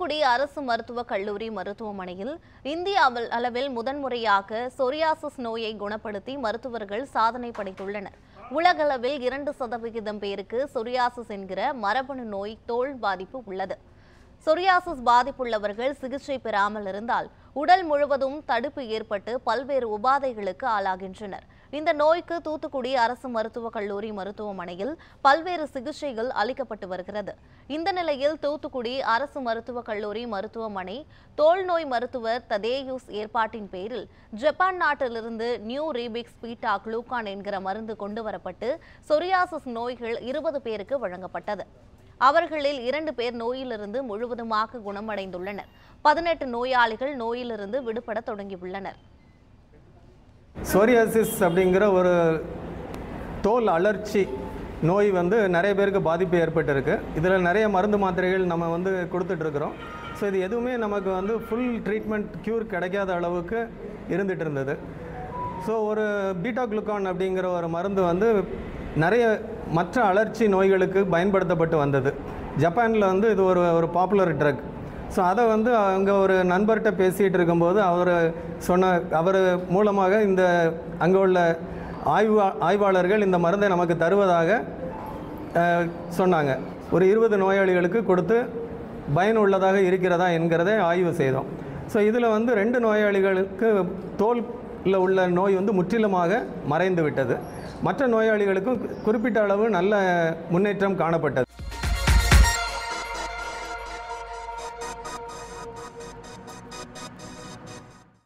தூத்துக்குடி அரசு மருத்துவக் கல்லூரி மருத்துவமனையில் இந்திய அவல்- அளவில் முதன்முறையாக சொரியாசிஸ் நோயை குணப்படுத்தி மருத்துவர்கள் சாதனை படைத்துள்ளனர் உலகளவில் இரண்டு சதவிகிதம் பேருக்கு சொரியாசிஸ் என்கிற மரபணு நோய் தோல் பாதிப்பு உள்ளது சொரியாசிஸ் பாதிப்புள்ளவர்கள் சிகிச்சை பெறாமல் இருந்தால் உடல் முழுவதும் தடுப்பு ஏற்பட்டு பல்வேறு உபாதைகளுக்கு ஆளாகின்றனர் இந்த நோய்க்கு தூத்துக்குடி அரசு மருத்துவக் கல்லூரி மருத்துவமனையில் பல்வேறு சிகிச்சைகள் அளிக்கப்பட்டு வருகிறது இந்த நிலையில் தூத்துக்குடி அரசு மருத்துவக் கல்லூரி மருத்துவமனை தோல் நோய் மருத்துவர் ததேயூஸ் ஏற்பாட்டின் பேரில் ஜப்பான் நாட்டிலிருந்து நியூ ரீபிக்ஸ் பீட்டா குளூகான் என்கிற மருந்து கொண்டு வரப்பட்டு சொரியாசிஸ் நோய்கள் இருபது பேருக்கு வழங்கப்பட்டது அவர்களில் இரண்டு பேர் நோயிலிருந்து முழுவதுமாக குணமடைந்துள்ளனர் பதினெட்டு நோயாளிகள் நோயிலிருந்து விடுபட தொடங்கியுள்ளனர் சோரியாசிஸ் அப்படிங்கிற ஒரு தோல் அலர்ச்சி நோய் வந்து நிறைய பேருக்கு பாதிப்பு ஏற்பட்டிருக்கு இதில் நிறைய மருந்து மாத்திரைகள் நம்ம வந்து கொடுத்துட்ருக்குறோம் ஸோ இது எதுவுமே நமக்கு வந்து ஃபுல் ட்ரீட்மெண்ட் க்யூர் கிடைக்காத அளவுக்கு இருந்துகிட்டு இருந்தது ஸோ ஒரு பீட்டா குளுக்கான் அப்படிங்கிற ஒரு மருந்து வந்து நிறைய மற்ற அலர்ச்சி நோய்களுக்கு பயன்படுத்தப்பட்டு வந்தது ஜப்பானில் வந்து இது ஒரு ஒரு பாப்புலர் ட்ரக் ஸோ அதை வந்து அங்கே ஒரு நண்பர்கிட்ட பேசிகிட்டு இருக்கும்போது அவர் சொன்ன அவர் மூலமாக இந்த அங்கே உள்ள ஆய்வு ஆய்வாளர்கள் இந்த மருந்தை நமக்கு தருவதாக அஹ், சொன்னாங்க ஒரு இருபது நோயாளிகளுக்கு கொடுத்து பயனுள்ளதாக இருக்கிறதா என்கிறதை ஆய்வு செய்தோம் ஸோ இதில் வந்து ரெண்டு நோயாளிகளுக்கு தோலில் உள்ள நோய் வந்து முற்றிலுமாக மறைந்து விட்டது மற்ற நோயாளிகளுக்கும் குறிப்பிட்ட அளவு நல்ல முன்னேற்றம் காணப்பட்டது